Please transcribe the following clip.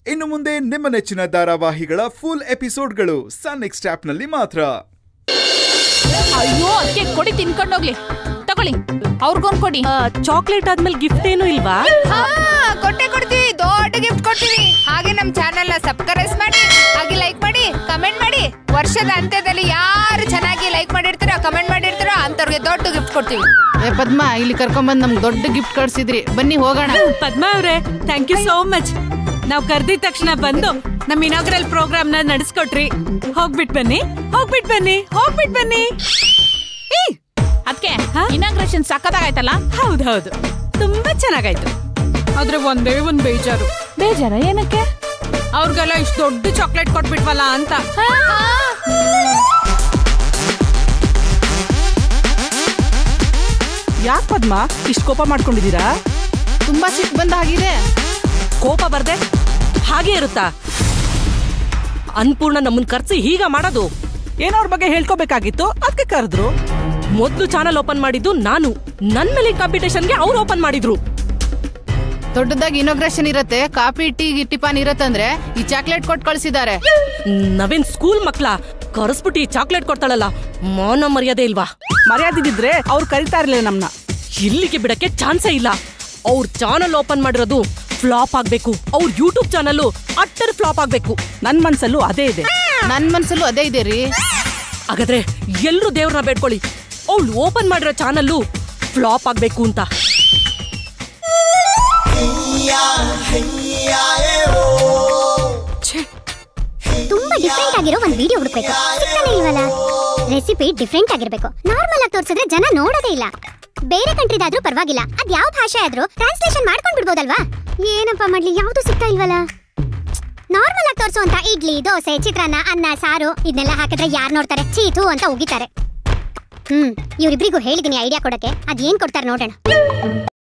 ಇನ್ನು ಮುಂದೆ ನಿಮ್ಮ ನೆಚ್ಚಿನ ಧಾರಾವಾಹಿಗಳ ಫುಲ್ ಎಪಿಸೋಡ್ಗಳು ಸನ್ ನೆಕ್ಸ್ಟ್ ಆಪ್ನಲ್ಲಿ ಮಾತ್ರ ಅಯ್ಯೋ ಅದಕ್ಕೆ ಕೊಡಿ ತಿನ್ಕೊಂಡೋಗ್ಲಿ ತಗೊಳ್ಳಿ ಅವ್ರಿಗೊಂದ್ ಕೊಡಿ ಚಾಕ್ಲೇಟ್ ಆದ್ಮೇಲೆ ಗಿಫ್ಟ್ ಏನು ಇಲ್ವಾ ಹಾ ಕೊಟ್ಟೆ ಕೊಡ್ತೀವಿ ದೊಡ್ಡ ಗಿಫ್ಟ್ ಕೊಡ್ತೀವಿ ಹಾಗೆ ನಮ್ ಚಾನೆಲ್ ನ ಸಬ್ಸ್ಕ್ರೈಬ್ ಮಾಡಿ ಹಾಗೆ ಲೈಕ್ ಮಾಡಿ ಕಮೆಂಟ್ ಮಾಡಿ ವರ್ಷದ ಅಂತ್ಯದಲ್ಲಿ ಯಾರು ಚೆನ್ನಾಗಿ ಲೈಕ್ ಮಾಡಿರ್ತಾರೋ ಕಮೆಂಟ್ ಮಾಡಿರ್ತಾರೋ ಅಂತವ್ರಿಗೆ ದೊಡ್ಡ ಗಿಫ್ಟ್ ಕೊಡ್ತೀವಿ ಏ ಪದ್ಮ ಇಲ್ಲಿ ಕರ್ಕೊಂಬಂದ್ ನಮ್ಗೆ ದೊಡ್ಡ ಗಿಫ್ಟ್ ಕಳ್ಸಿದ್ರಿ ಬನ್ನಿ ಹೋಗೋಣ ಪದ್ಮಾ ಅವ್ರೆ ಥ್ಯಾಂಕ್ ಯು ಸೋ ಮಚ್ ನಾವ್ ಕರ್ದಿದ ತಕ್ಷಣ ಬಂದು ನಮ್ ಇನಾಗ್ರಲ್ ಪ್ರೋಗ್ರಾಮ್ ನ ನಡೆಸ್ಕೊಟ್ರಿ ಹೋಗ್ಬಿಟ್ ಬನ್ನಿ ಹೋಗ್ಬಿಟ್ ಬನ್ನಿ ಹೋಗ್ಬಿಟ್ ಬನ್ನಿ ಅದಕ್ಕೆ ಹಾ? ಇನಾಗ್ರೇಷನ್ ಸಕ್ಕತ್ತಾಗಾಯ್ತಲ್ಲ ಹೌದೌದು ತುಂಬಾ ಚೆನ್ನಾಗಾಯ್ತು ಆದ್ರೆ ಒಂದೇ ಒಂದ್ ಬೇಜಾರು ಬೇಜಾರ ಏನಕ್ಕೆ ಅವ್ರಿಗೆಲ್ಲ ಇಷ್ಟು ದೊಡ್ಡ ಚಾಕ್ಲೇಟ್ ಕೊಟ್ಬಿಟ್ವಲ್ಲ ಅಂತ ಯಾಕೆ ಪದ್ಮ ಇಷ್ಟು ಕೋಪ ಮಾಡ್ಕೊಂಡಿದ್ದೀರಾ ತುಂಬಾ ಸಿಟ್ಟು ಬಂದ ಹಾಗಿದೆ ಕೋಪ ಬರ್ದೆ ಹಾಗೆ ಇರುತ್ತಾ ಅನ್ಪೂರ್ಣ ನಮ್ಮನ್ ಕರ್ಸಿ ಹೀಗ ಮಾಡೋದು ಏನೋ ಅವ್ರ ಬಗ್ಗೆ ಹೇಳ್ಕೋಬೇಕಾಗಿತ್ತು ಅದಕ್ಕೆ ಕರೆದ್ರು ಮೊದ್ಲು ಚಾನಲ್ ಓಪನ್ ಮಾಡಿದ್ದು ನಾನು ನನ್ ಮೇಲೆ ಕಾಂಪಿಟೇಷನ್ಗೆ ಅವ್ರು ಓಪನ್ ಮಾಡಿದ್ರು ದೊಡ್ಡದಾಗಿ ಇನೋಗ್ರೇಷನ್ ಇರತ್ತೆ ಕಾಫಿ ಟೀ ಟಿಫಾನ್ ಇರತ್ತಂದ್ರೆ ಈ ಚಾಕ್ಲೇಟ್ ಕೊಟ್ಟು ಕಳ್ಸಿದ್ದಾರೆ ನವೇನ್ ಸ್ಕೂಲ್ ಮಕ್ಳ ಕರೆಸ್ಬಿಟ್ಟು ಚಾಕ್ಲೇಟ್ ಕೊಡ್ತಾಳಲ್ಲ ಮಾನ ಮರ್ಯಾದೆ ಇಲ್ವಾ ಮರ್ಯಾದಿದ್ರೆ ಅವ್ರು ಕರಿತಾ ಇರ್ಲಿಲ್ಲ ನಮ್ನ ಇಲ್ಲಿಗೆ ಬಿಡಕ್ಕೆ ಚಾನ್ಸೇ ಇಲ್ಲ ಅವ್ರ ಚಾನಲ್ ಓಪನ್ ಮಾಡಿರೋದು ಫ್ಲಾಪ್ ಆಗ್ಬೇಕು ಅವ್ರ ಯೂಟ್ಯೂಬ್ ಚಾನಲ್ ಅಟ್ಟರ್ ಫ್ಲಾಪ್ ಆಗ್ಬೇಕು ನನ್ ಮನ್ಸಲ್ಲೂ ಅದೇ ಇದೆ ನನ್ ಮನ್ಸಲ್ಲೂ ಅದೇ ಇದೆ ರೀ ಹಾಗಾದ್ರೆ ಎಲ್ರು ದೇವ್ರನ್ನ ಬೇಡ್ಕೊಳ್ಳಿ ಅವ್ಳು ಓಪನ್ ಮಾಡಿರೋ ಚಾನಲ್ಲು ಫ್ಲಾಪ್ ಆಗ್ಬೇಕು ಅಂತ ತುಂಬಾ ಡಿಫ್ರೆಂಟ್ ಆಗಿರೋ ಒಂದ್ ವಿಡಿಯೋ ಹುಡುಕ್ಬೇಕು ಸಿಗ್ತಾನೆ ಇಲ್ವಲ್ಲ ರೆಸಿಪಿ ಡಿಫ್ರೆಂಟ್ ಆಗಿರ್ಬೇಕು ನಾರ್ಮಲ್ ಆಗಿ ತೋರಿಸಿದ್ರೆ ಜನ ನೋಡೋದೇ ಇಲ್ಲ ಬೇರೆ ಕಂಟ್ರಿದಾದ್ರೂ ಪರವಾಗಿಲ್ಲ ಅದ್ ಯಾವ ಭಾಷೆ ಆದ್ರೂ ಟ್ರಾನ್ಸ್ಲೇಷನ್ ಮಾಡ್ಕೊಂಡ್ ಬಿಡ್ಬೋದಲ್ವಾ ಏನಪ್ಪಾ ಮಾಡ್ಲಿ ಯಾವ್ದು ಸಿಗ್ತಾ ಇಲ್ವಲ್ಲ ನಾರ್ಮಲ್ ಆಗಿ ತೋರಿಸುವಂತ ಇಡ್ಲಿ ದೋಸೆ ಚಿತ್ರಾನ್ನ ಅನ್ನ ಸಾರು ಇದನ್ನೆಲ್ಲ ಹಾಕಿದ್ರೆ ಯಾರು ನೋಡ್ತಾರೆ ಚೀತು ಅಂತ ಉಗಿತಾರೆ ಹ್ಮ್ ಇವ್ರಿಬ್ರಿಗೂ ಹೇಳಿದೀನಿ ಐಡಿಯಾ ಕೊಡಕ್ಕೆ ಅದ್ ಏನ್ ಕೊಡ್ತಾರೆ ನೋಡೋಣ